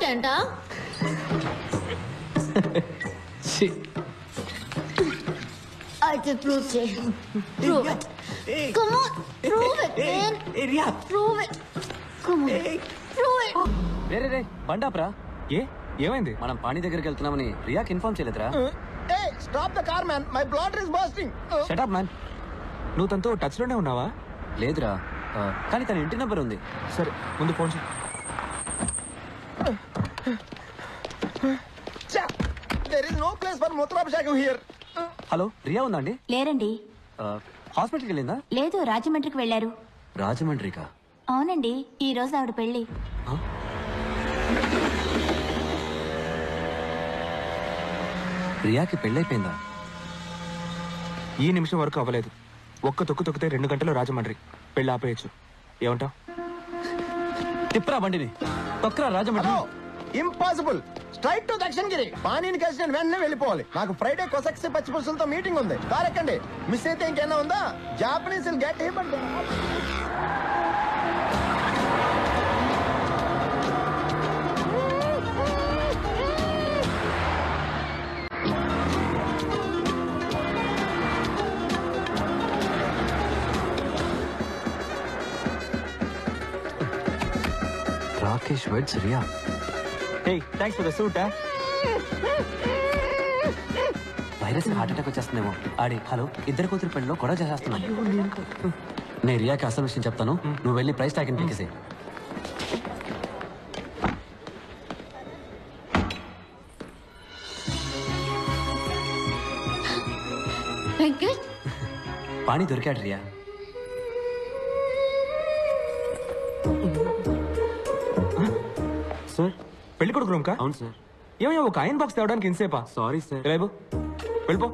ఏంటా అయితే ప్రూవ్ చేయి prove it come on prove it man area prove it come on prove it రే రే బండాప్రా ఏ ఏమైంది మనం పాణి దగ్గరికి వెళ్తున్నామని రియాకి ఇన్ఫార్మ్ చేయలేదురా Hey, stop the car, man. My bladder is bursting. Uh, shut up man నువ్వు తనతో టచ్ లోనే ఉన్నావా లేదురా ఆ, కానీ తన ఇంటి నెంబర్ ఉంది సరే ముందు ఫోన్ చేయి cha. There is no place for Mutrabhishekam here. Uh, hello Riya ఉందా అండి లేరండి ఆ, హాస్పిటల్కి వెళ్ళిందా లేదు రాజమండ్రికి వెళ్ళారు రాజమండ్రికా అవునండి ఈ రోజు ఆవిడ పెళ్లి ఆ? రియాకి పెళ్ళైపోయిందా ఈ నిమిషం వరకు అవ్వలేదు ఒక్క తొక్కు తొక్కితే రెండు గంటలు రాజమండ్రి పెళ్ళి ఆపేయచ్చు ఏమంటావ్ తిప్పరా బండిని తొక్కరా Rajahmundry hello. Impossible straight to Dakshinagiri పానీని కలిసి నేను వెంటనే వెళ్ళిపోవాలి నాకు ఫ్రైడే కొసక్సి పచ్చి పులుసులతో మీటింగ్ ఉంది కార్ ఎక్కండి మిస్ అయితే ఇంకేనా ఉందా Japanese get him Rakesh weds Riya hey thanks for the suit virus heart attack వచ్చేస్తుందేమో ఆడి హలో ఇద్దరు కూతురు పెళ్ళిలో గొడవ చేసేస్తున్నాను నేను రియాకి అసలు విషయం చెప్తాను నువ్వు వెళ్ళి ప్రైస్ ట్యాగ్ పీకేసే వెంకట్ పాణి దొరికాడు రియా సార్ పెళ్లి కొడుకు రూమ్ కా అవును సార్ ఏమయ్యా ఒక ఐరన్ బాక్స్ తేవడానికి ఇంతసేపా సారీ సార్ రేపు వెళ్ళిపో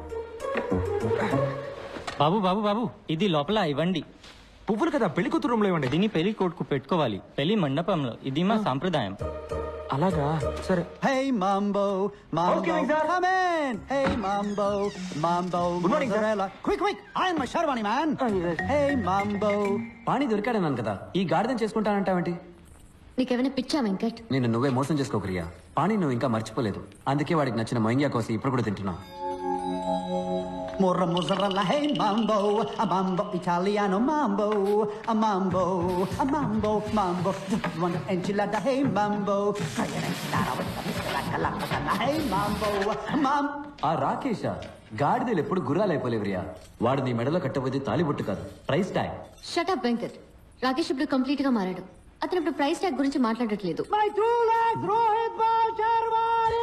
బాబు బాబు బాబు ఇది లోపల ఇవ్వండి పువ్వులు కదా పెళ్లి కూతురు రూమ్ లో ఇవ్వండి దీన్ని పెళ్లి కొడుకు పెట్టుకోవాలి పెళ్లి మండపంలో ఇది మా సాంప్రదాయం అలాగా సరే Hey Mambo, Mambo, Okay, sir. come in. Hey Mambo, Mambo, Good morning, sir. mozzarella. Quick, quick, I'm my Sharwani man. Hey Mambo. పాణి దొరికాడన్నాను కదా ఈ గాడిదం చేసుకుంటానంటావేంటి నీకేమైనా పిచ్చా వెంకట్ నేను నువ్వే మోసం చేసుకోకు రియా పాణి నువ్వు ఇంకా మర్చిపోలేదు అందుకే వాడికి నచ్చిన మొయింగా కోసి ఇప్పుడు కూడా తింటున్నావు Morra mozzarella, hey Mambo, a Mambo Italiano Mambo, a Mambo, a Mambo, Mambo. Just want an enchilada, hey Mambo. Try an enchilada with a biscuit, la la hey Mambo, Mam. ఆ రాకేష గాడిదలు ఎప్పుడు గుర్రాలైపోలేవు రియా వాడు నీ మెడలో కట్టబోతే తాలిబొట్టు కాదు price tag shut up Venkat Rakesh ఇప్పుడు కంప్లీట్ గా మారాడు అతను ఇప్పుడు ప్రైస్ ట్యాగ్ గురించి మాట్లాడట్లేదు My two legs, Rohit Balcharwani!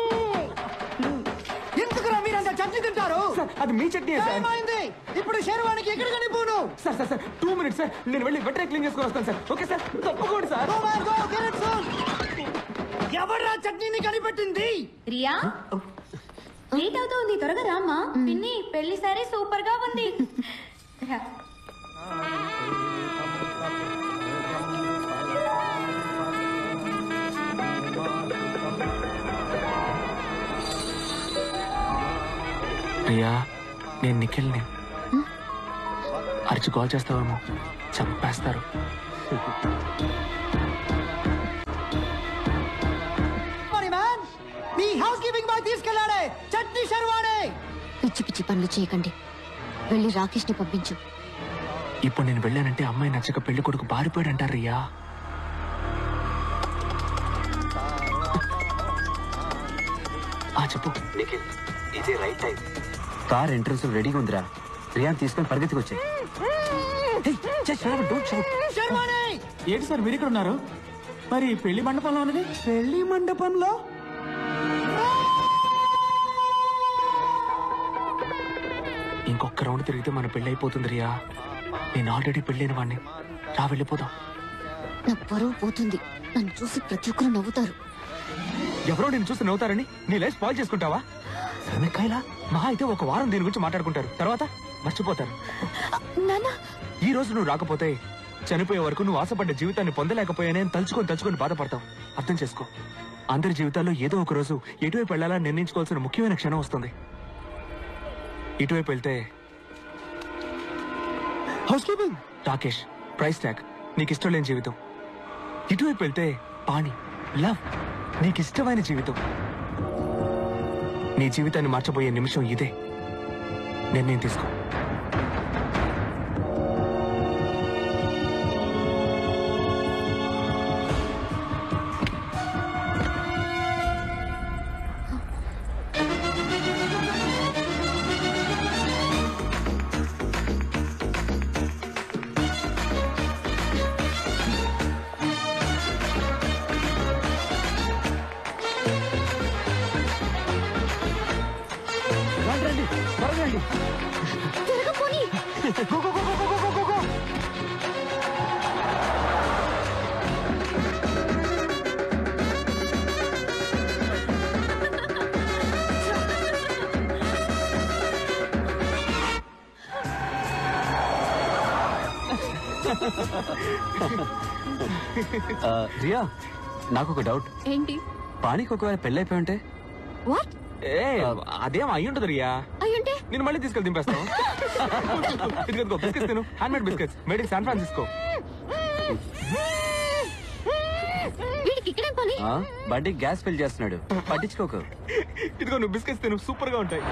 ఎందుకురా మీరంతా చట్నీ తింటారు సార్ అది మీ చట్నీ సార్ ఏమైంది ఇప్పుడు శర్వానికి ఎక్కడ కనిపోను sir sir sir two minutes sir నేను వెళ్ళి వెంటనే క్లీన్ చేసుకొని వస్తాను సార్ ఓకే సార్ తప్పకుండా సార్ ఎవడ్రా చట్నీని కనిపెట్టింది రియా లేట్ అవుతోంది త్వరగా రామ్మా పిన్ని పెళ్లి సరే సూపర్ గా ఉంది ప్రియా నేను నిఖిల్ని అరిచి కాల్ చేస్తావేమో చంపేస్తారు మ్యాన్ మీ హౌస్ కీపింగ్ బాయ్ తీసుకెళ్ళాడే చట్నీ శర్వాణి పిచ్చి పిచ్చి పనులు చేయకండి వెళ్ళి రాకేష్ ని పంపించు ఇప్పుడు నేను వెళ్ళానంటే అమ్మాయి నచ్చక పెళ్లి కొడుకు పారిపోయాడు అంటారు రియా ఆ చెప్పు ఇదే రైట్ టైం కార్ ఎంట్రన్స్ రెడీగా ఉందిరా రియాన్ తీసుకొని పరిగెత్తుకు వచ్చాయి శర్వాణి ఏంటి సార్ మీరు ఇక్కడ ఉన్నారు మరి పెళ్లి మండపంలో ఉన్నది పెళ్లి మండపంలో ఇంకొక రౌండ్ తిరిగితే మన పెళ్లి అయిపోతుంది రియా నేను ఆల్రెడీ పెళ్ళైన వాడిని రా వెళ్ళిపోదాం నా పరువు పోతుంది నన్ను చూసి ప్రతి ఒక్కరు నవ్వుతారు ఎవరో నేను చూసి నవ్వుతారని నీ లైఫ్ స్పాయిల్ చేసుకుంటావా కైలా మా అయితే ఒక వారం దీని గురించి మాట్లాడుకుంటారు తర్వాత మర్చిపోతారు నాన్న ఈ రోజు నువ్వు రాకపోతే చనిపోయే వరకు నువ్వు ఆశపడ్డ జీవితాన్ని పొందలేకపోయానే అని తలుచుకొని తలుచుకొని బాధపడతావు అర్థం చేసుకో అందరి జీవితాల్లో ఏదో ఒక రోజు ఎటువైపు వెళ్ళాలని నిర్ణయించుకోవాల్సిన ముఖ్యమైన క్షణం వస్తుంది ఇటువైపు వెళ్తే housekeeping Rakesh price tag నీకు ఇష్టం లేని జీవితం ఇటువైపు వెళ్తే పాణి లవ్ నీకు ఇష్టమైన జీవితం నీ జీవితాన్ని మార్చబోయే నిమిషం ఇదే నిర్ణయం తీసుకో త్వరగా పోనీ ఆ, రియా నాకు ఒక డౌట్ ఏంటి పానీకి ఒకవేళ పెళ్ళైపోయి ఉంటే వాట్ ఏ అదేం అయ్యి ఉంటుంది రియా అయ్యుంటే నేను మళ్ళీ తీసుకెళ్ళి దింపేస్తాను ఇదిగో బిస్కెట్స్ తిను hand made biscuits made in San Francisco వీడికి ఇక్కడేం పని ఆ, బండికి గ్యాస్ ఫిల్ చేస్తున్నాడు పట్టించుకోకు ఇదిగో నువ్వు బిస్కెట్స్ తిను సూపర్ గా ఉంటాయి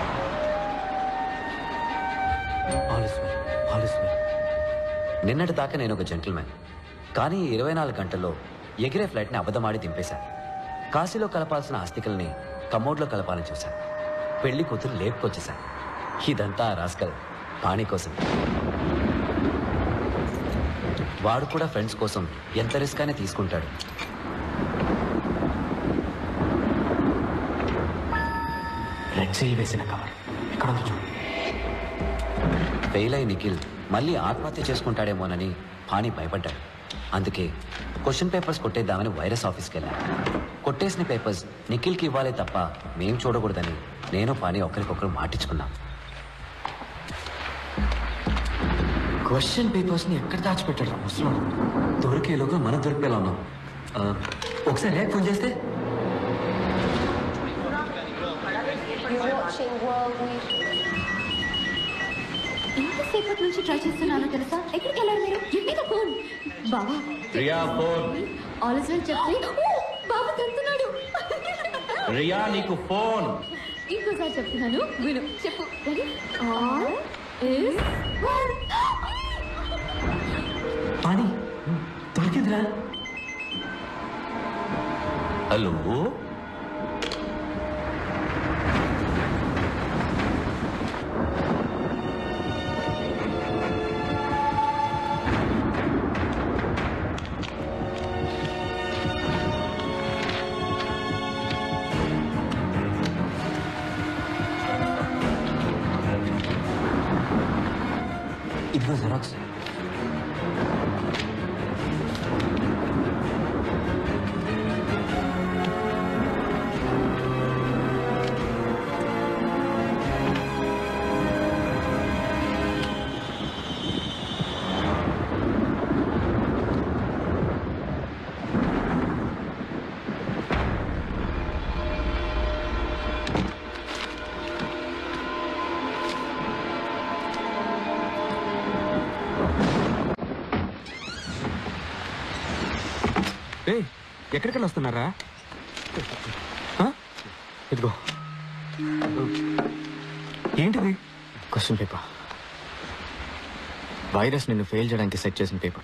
All is well, all is well. నిన్నటి దాకా నేను ఒక జెంటిల్మెన్ కానీ ఇరవై నాలుగు గంటల్లో ఎగిరే ఫ్లైట్ని అబద్ధమాడి దింపేశాను కాశీలో కలపాల్సిన ఆస్తికల్ని కమోడ్లో కలపాలని చూశాను పెళ్లి కూతురు లేపుకొచ్చేశాను ఇదంతా ఆ రాస్కల్ పాణి కోసం వాడు కూడా ఫ్రెండ్స్ కోసం ఎంత రిస్క్ అయినా తీసుకుంటాడు రెడ్ సీల్ వేసిన కవర్ ఎక్కడ ఉంది చూడు ఫెయిల్ అయి నిఖిల్ మళ్ళీ ఆత్మహత్య చేసుకుంటాడేమోనని పాణి భయపడ్డాడు అందుకే క్వశ్చన్ పేపర్స్ కొట్టేద్దామని వైరస్ ఆఫీస్కి వెళ్ళాను కొట్టేసిన పేపర్స్ నిఖిల్కి ఇవ్వాలే తప్ప మేం చూడకూడదని నేను పాణి ఒకరికొకరు మాటించుకున్నాం క్వశ్చన్ పేపర్స్ ని ఎక్కడ దాచిపెట్టాడు ముసలోడు దొరికేలోగా మనం దొరికేలా ఉన్నాం ఆ, ఒకసారి రేపు ఫోన్ చేస్తే ఎంతసేపటి నుంచి ట్రై చేస్తున్నానో తెలుసా ఎక్కడికి వెళ్ళారు మీరు గివ్ మీ ద ఫోన్ బావా Riya phone all is well చెప్తే ఓ, బాబు తంతున్నాడు రియా నీకు ఫోన్ ఇంకోసారి చెప్తున్నాను విను చెప్పు ready all is well Pani దొరికిందిరా హలో ఇదిగో జెరాక్స్ ఏ ఎక్కడికి వస్తున్నారా ఆ? ఇదిగో ఏంటిది క్వశ్చన్ పేపర్ వైరస్ నిన్ను ఫెయిల్ చేయడానికి సెట్ చేసిన పేపర్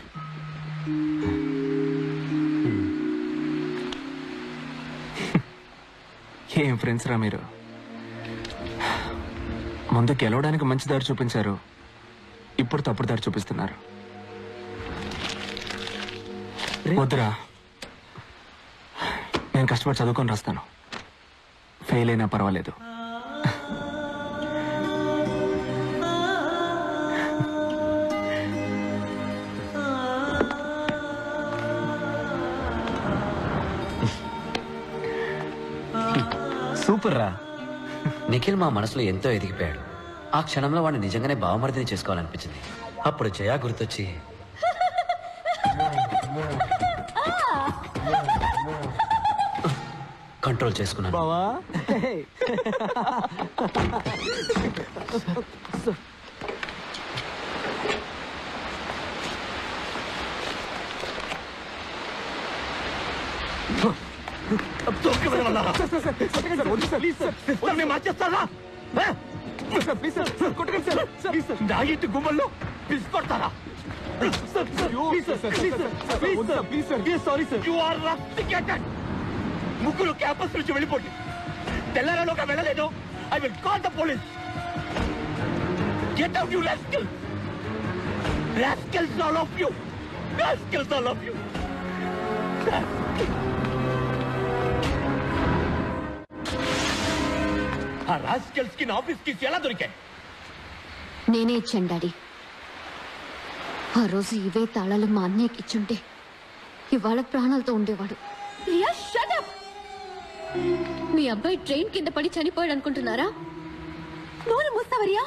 ఏం ఫ్రెండ్స్ రా మీరు ముందు గెలవడానికి మంచి దారి చూపించారు ఇప్పుడు తప్పుడు దారి చూపిస్తున్నారు వద్దురా నేను కష్టపడి చదువుకొని రాస్తాను ఫెయిల్ అయినా పర్వాలేదు సూపర్ రా నిఖిల్ మా మనసులో ఎంతో ఎదిగిపోయాడు ఆ క్షణంలో వాడిని నిజంగానే బావమరిదిని చేసుకోవాలనిపించింది అప్పుడు జయా గుర్తొచ్చి కంట్రోల్ చేసుకున్నాను బావా తొక్కి వెళ్ళమన్నారా? ప్లీజ్ సార్, నన్ను మార్చేస్తారా? ఏ? నా ఇంటి గుమ్మల్లో పిసి కొడతారా ముగ్గురు క్యాంపస్ నుంచి వెళ్ళిపోండి తెల్లారలోగా వెళ్ళలేదు I will call the police get out you rascals rascals all of you rascals all of you ఆ రాస్కల్స్ కి నా ఆఫీస్ కి ఎలా దొరికాయి నేనే ఇచ్చాను డాడీ ఆ రోజు ఇవే తాళాలు మా అన్నయ్యకి ఇచ్చుంటే ఇవాళ ప్రాణాలతో ఉండేవాడు రియా షట్ అప్ మీ అబ్బాయి ట్రైన్ కింద పడి చనిపోయాడు అనుకుంటున్నారా నోరు మూస్తావరియా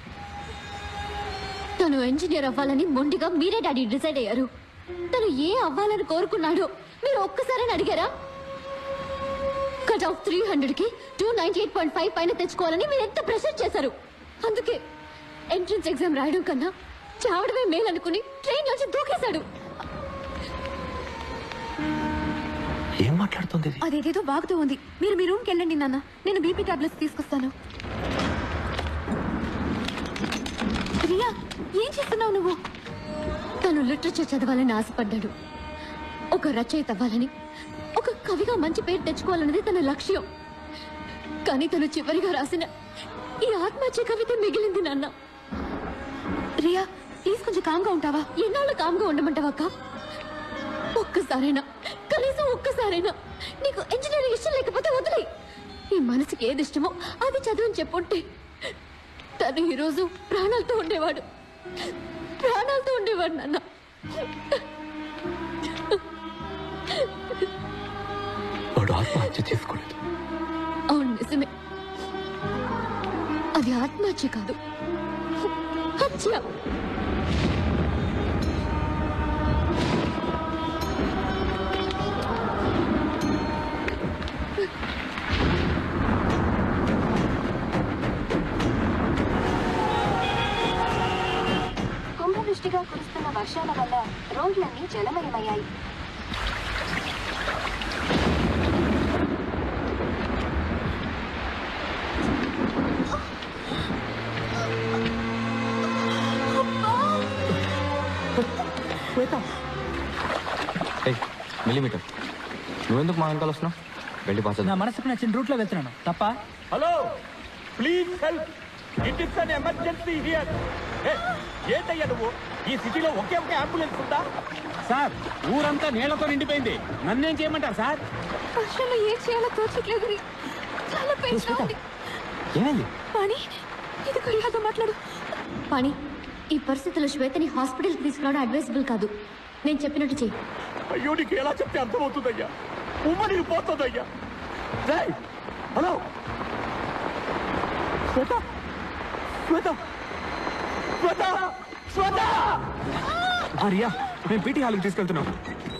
తను ఇంజనీర్ అవ్వాలని మొండిగా మీరే డాడీ డిసైడ్ అయ్యారు తను ఏ అవ్వాలని కోరుకున్నాడో మీరు ఒక్కసారి అడిగారా కట్ ఆఫ్ త్రీ హండ్రెడ్ కి two ninety eight point five పైన తెచ్చుకోవాలని మీరు ఎంత ప్రెషర్ చేశారు అందుకే ఎంట్రన్స్ ఎగ్జామ్ రాయడం కన్నా చావడమే మేలనుకుని ట్రైన్ నుంచి దూకేశాడు ఏం మాట్లాడుతుంది ఇది? అదేదేదో బాగుతూ ఉంది మీరు మీ రూమ్కి వెళ్ళండి నాన్న నేను బీపీ టాబ్లెట్స్ తీసుకొస్తాను రియా ఏం చేస్తున్నావు నువ్వు తను లిటరేచర్ చదవాలని ఆశపడ్డాడు ఒక రచయిత అవ్వాలని ఒక కవిగా మంచి పేరు తెచ్చుకోవాలన్నది తన లక్ష్యం కానీ తను చివరిగా రాసిన ఈ ఆత్మహత్య కవిత మిగిలింది నాన్న రియా ప్లీజ్ కొంచెం కామ్గా ఉంటావా ఎన్నాళ్ళు కామ్గా ఉండమంటావక్క ఒక్కసారైనా కనీసం ఒక్కసారైనా నీకు ఇంజనీరింగ్ ఇష్టం లేకపోతే వదిలే నీ మనసుకి ఏది ఇష్టమో అది చదువుని చెప్పుంటే తను ఈరోజు ప్రాణాలతో ఉండేవాడు ప్రాణాలతో ఉండేవాడు నాన్న వాడు ఆత్మహత్య చేసుకోలేదు అవును నిజమే అది ఆత్మహత్య కాదు హత్య కుంభవృష్టిగా కురుస్తున్న వర్షాల వల్ల రోడ్లన్నీ జలమయమయ్యాయి మిల్లీమీటర్ నువ్వెందుకు మా వెనకాల వస్తున్నావు వెళ్ళి పాస్ నా మనసుకు నచ్చిన రూట్లో వెళ్తున్నాను తప్ప hello please help it is an emergency here ఏంటయ్యా నువ్వు ఈ సిటీలో ఒకే ఒక అంబులెన్స్ ఉందా సార్ ఊరంతా నీళ్లతో నిండిపోయింది నన్నేం చేయమంటారు సార్ వర్షంలో ఏం చేయాలో తోచట్లేదు రి. చాలా పెయిన్గా ఉంది ఏమైంది కానీ ఇది కొరియాతో మాట్లాడు పాణి ఈ పరిస్థితుల్లో శ్వేతని హాస్పిటల్కి తీసుకురావడం అడ్వైజబుల్ కాదు నేను చెప్పినట్టు చెయ్యి అయ్యో నీకు ఎలా చెప్తే అర్థమవుతుందయ్యా ఉమ్మ నీకు పోతుందయ్యా రేయ్, హలో శ్వేత శ్వేత శ్వేత శ్వేత ఆర్యా మేము పీటీ హాల్కి తీసుకెళ్తున్నాం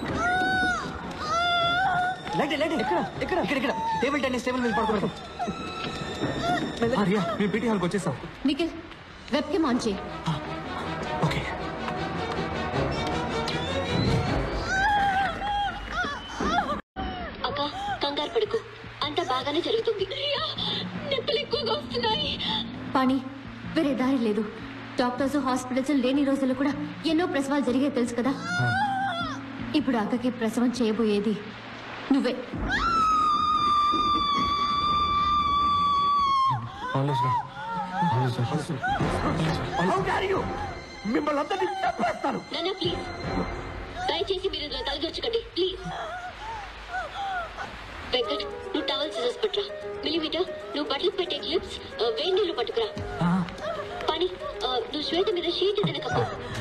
లైట్ లైట్ ఎక్కడ ఎక్కడ ఇక్కడ ఇక్కడ టేబుల్ టెన్నిస్ టేబుల్ మీద పడుకోవడం ఆర్యా మేము పీటీ హాల్కి వచ్చేసాం నిఖిల్ వెబ్ కెమ్ ఆన్ చేయి ఓకే అక్క కంగారు పడుకు అంతా బాగానే జరుగుతుంది నొప్పులు ఎక్కువగా వస్తున్నాయి పాణి వేరే దారి లేదు డాక్టర్స్ హాస్పిటల్స్ లేని రోజుల్లో కూడా ఎన్నో ప్రసవాలు జరిగే తెలుసు కదా ఇప్పుడు అక్కకి ప్రసవం చేయబోయేది నువ్వే హౌ డార్ యు మిమ్మల్ని అందరినీ చంపేస్తాను నాన్న ప్లీజ్ దయచేసి మీరు ఇందులో తలదొచ్చకండి ప్లీజ్ వెంకట్ నువ్వు టవల్ సిజర్స్ పట్టురా మిలిమీటర్ నువ్వు బట్టలు పెట్టే క్లిప్స్ వేడి నీళ్ళు పట్టుకురా పని నువ్వు శ్వేత మీద షీట్ ఏదైనా కప్పు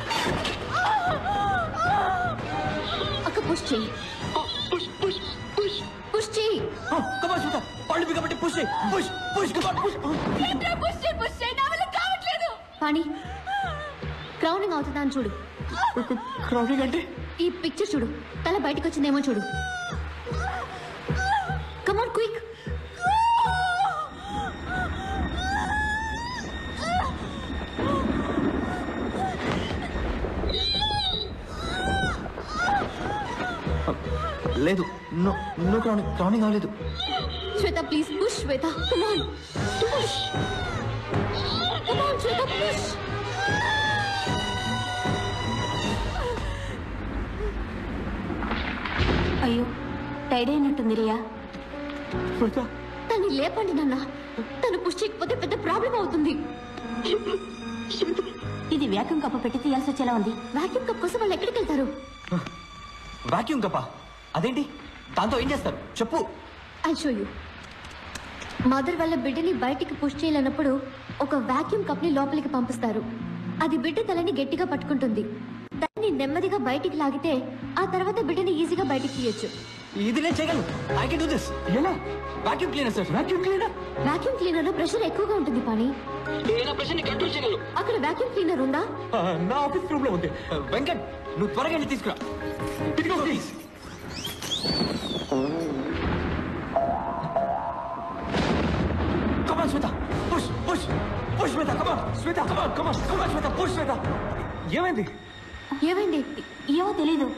అక్క పుష్ చేయి పుష్ పుష్ పుష్ పుష్ చేయి కమాన్ చూద్దాం పళ్ళు బిగబట్టి push push push come on push push చేయి పుష్ చేయి నా వల్ల కావట్లేదు పాణి క్రౌనింగ్ అవుతుందా అని చూడు క్రౌడింగ్ అంటే ఈ పిక్చర్ చూడు తల బయటకు వచ్చిందేమో చూడు కమాన్ క్విక్ లేదు నో నో క్రౌనింగ్ క్రౌనింగ్ అవ్వలేదు Shweta please push Shweta come on push come on Shweta push అయ్యో టైడ్ అయినట్టుంది రియా తన్ని లేపండి నాన్న తను పుష్ చేయకపోతే పెద్ద ప్రాబ్లం అవుతుంది ఇది వ్యాక్యూమ్ కప్ప పెట్టి తీయాల్సి వచ్చేలా ఉంది వాక్యూమ్ కప్ కోసం వాళ్ళు ఎక్కడికి వెళ్తారు వాక్యూమ్ కప్ప అదేంటి దాంతో ఏం చేస్తారు చెప్పు ఐ షో యూ మదర్ వాళ్ళ బిడ్డని బయటికి పుష్ చేయలేనప్పుడు ఒక వాక్యూమ్ కప్ ని లోపలికి పంపిస్తారు అది బిడ్డ తలని గట్టిగా పట్టుకుంటుంది దాన్ని నెమ్మదిగా బయటికి లాగితే ఆ తర్వాత బిడ్డని ఈజీగా బయటికి తీయొచ్చు ఇది నేను చేయగలను ఐ కెన్ డూ దిస్ ఎలా vacuum cleaner sir vacuum cleaner vacuum cleaner లో ప్రెషర్ ఎక్కువగా ఉంటుంది పాని నేను ప్రెషర్ ని కంట్రోల్ చేయగలను అక్కడ వాక్యూమ్ క్లీనర్ ఉందా నా ఆఫీస్ రూమ్ లో ఉంది వెంకట్ నువ్వు త్వరగా వెళ్ళి తీసుకురా ఇదిగో please come on Shweta push push push Shweta come on Shweta come on come on come on Shweta push Shweta ఏమైంది ఏమైంది ఏమో తెలీదు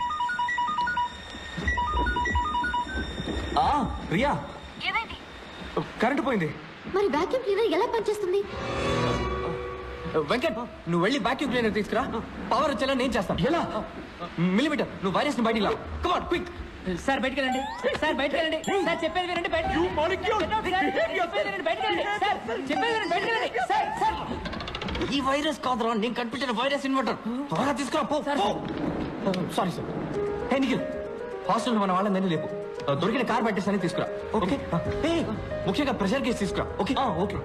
ఆ ప్రియా కరెంటు పోయింది మరి వాక్యూమ్ క్లీనర్ ఎలా పనిచేస్తుంది వెంకట్ నువ్వు వెళ్ళి వాక్యూమ్ క్లీనర్ తీసుకురా పవర్ వచ్చేలా నేను చేస్తాను ఎలా మిలిమీటర్ నువ్వు వైరస్ ని బయటికి లా కమాన్ క్విక్ సార్ బయటకు వెళ్ళండి సార్ బయటకు వెళ్ళండి సార్ చెప్పేది వినండి బయట చెప్పేది వినండి బయటకు వెళ్ళండి సార్ చెప్పేది వినండి బయటకు వెళ్ళండి సార్ సార్ ఈ వైరస్ కాదురా నేను కనిపించిన వైరస్ ఇన్వర్టర్ త్వరగా తీసుకురా పో sorry sir hey Nikhil hostel మన వాళ్ళందరినీ లేపు ఆ, దొరికిన కార్ పట్టేసని తీసుకురా ఓకే ఏ ముఖ్యంగా ప్రెషర్ కేసు తీసుకురా ఓకే ఓకే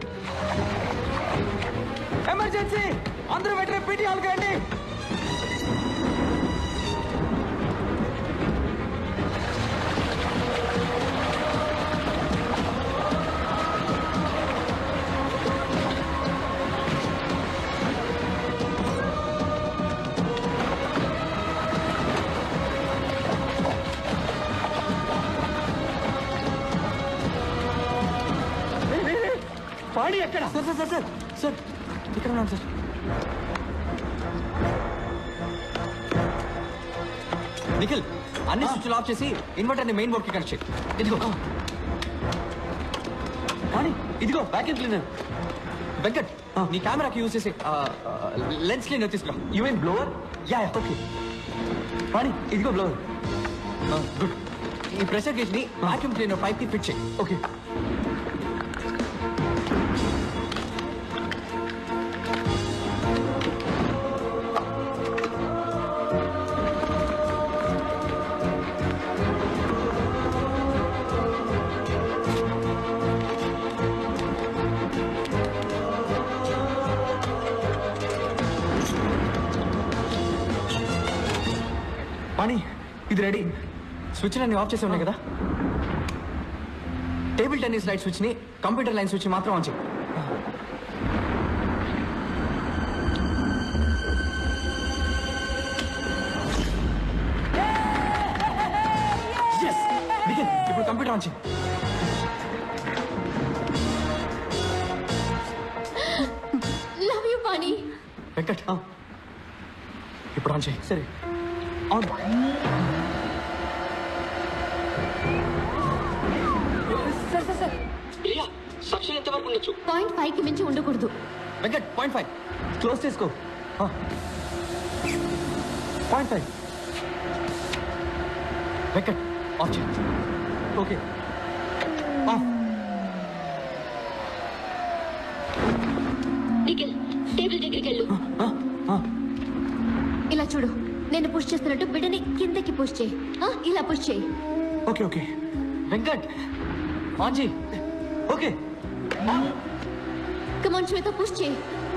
ఎమర్జెన్సీ అందరూ వెంటనే పీటీ హాల్కి రండి పాడి ఎక్కడ sir sir sir sir sir ఇక్కడ ఉన్నాను సార్ నిఖిల్ అన్ని స్విచ్లు ఆఫ్ చేసి ఇన్వర్టర్ ని మెయిన్ బోర్డ్ కి కనెక్ట్ చేయి ఇదిగో కానీ ఇదిగో వ్యాక్యూమ్ క్లీనర్ వెంకట్ నీ కెమెరాకి యూజ్ చేసి లెన్స్ క్లీనర్ తీసుకురా you mean blower yeah okay Vani ఇదిగో బ్లోవర్ గుడ్ ఈ ప్రెషర్ గేజ్ ని వాక్యూమ్ క్లీనర్ పైప్ కి ఫిట్ చేయి ఓకే పని ఇది రెడీ స్విచ్ అన్ని ఆఫ్ చేసి ఉన్నాయి కదా టేబుల్ టెన్నిస్ లైట్ స్విచ్ ని కంప్యూటర్ లైన్ స్విచ్ మాత్రం ఆన్ చేయి Yes! నిఖిల్, ఇప్పుడు కంప్యూటర్ ఆన్ చేయి లవ్ యూ పాని వెంకట్ ఇప్పుడు ఆన్ చేయి సరే ఆన్ సక్షన్ ఎంత వరకు ఉండొచ్చు పాయింట్ ఫైవ్ కి మించి ఉండకూడదు వెంకట్ పాయింట్ ఫైవ్ క్లోజ్ చేసుకో పాయింట్ ఫైవ్ వెంకట్ ఆఫ్ చేయి ఓకే ఆఫ్ నిఖిల్ టేబుల్ దగ్గరికి వెళ్ళు ఇలా చూడు నేను పుష్ చేస్తున్నట్టు బిడ్డని కిందకి పుష్ చేయి ఆ, ఇలా పుష్ చేయి ఓకే ఓకే వెంకట్ ఆన్ చేయి ఓకే కమాన్ శ్వేత పుష్ చేయి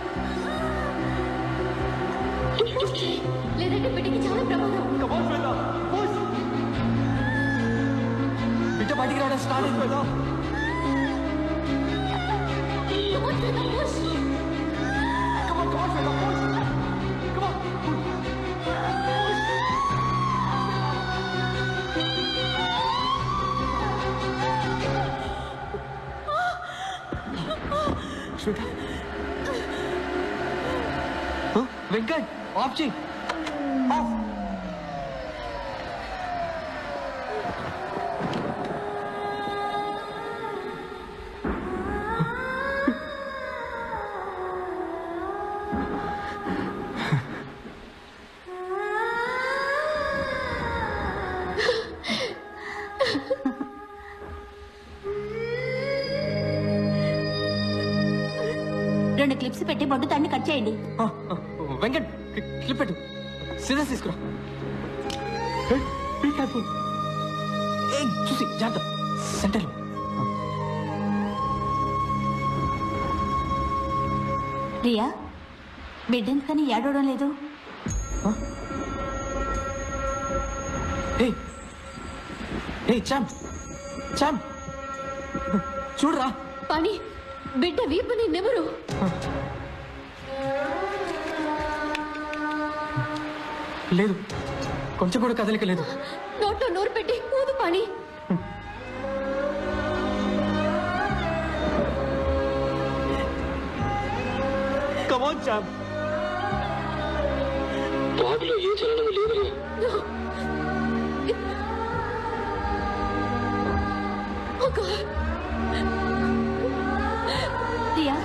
పుష్ చేయి. లేదంటే బిడ్డకి చాలా ప్రమాదం బిడ్డ బయటికి రావడం స్టార్ట్ అయింది కదా Come on, Shweta, push. Shweta Venkat off చేయి ఆఫ్ క్లిప్స్ పెట్టి బొడ్డు తాడిని కట్ చేయండి ఆ, ఆ, వెంకట్ క్లిప్ పెట్టు సిజర్స్ తీసుకురా బీ కేర్ఫుల్ ఏ చూసి జాగ్రత్త సెంటర్లో రియా బిడ్డ ఎందుకని ఏడవడం లేదు ఏ ఏ చామ్ చామ్ చూడరా పని బిడ్డ వీపుని నిమురు లేదు కొంచెం కూడా కదలిక లేదు నోట్లో నోరు పెట్టి ఊదు పని కమాన్ చామ్ Oh God. రియా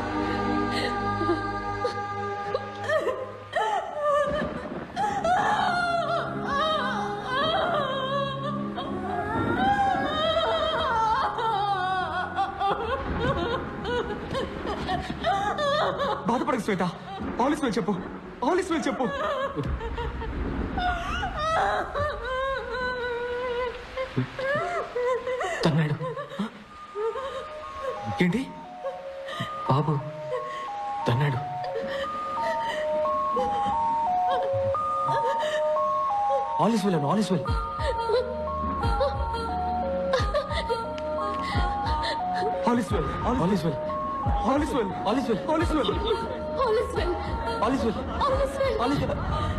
బాధపడకు శ్వేత ఆలిస్ వెల్ చెప్పు ఆలిస్ వెల్ చెప్పు తన్నాడు ఏంటి బాబు తన్నాడు all is well Anu all is well all is well all is well all is well all is well all is well All is well. All is well All is well. All is well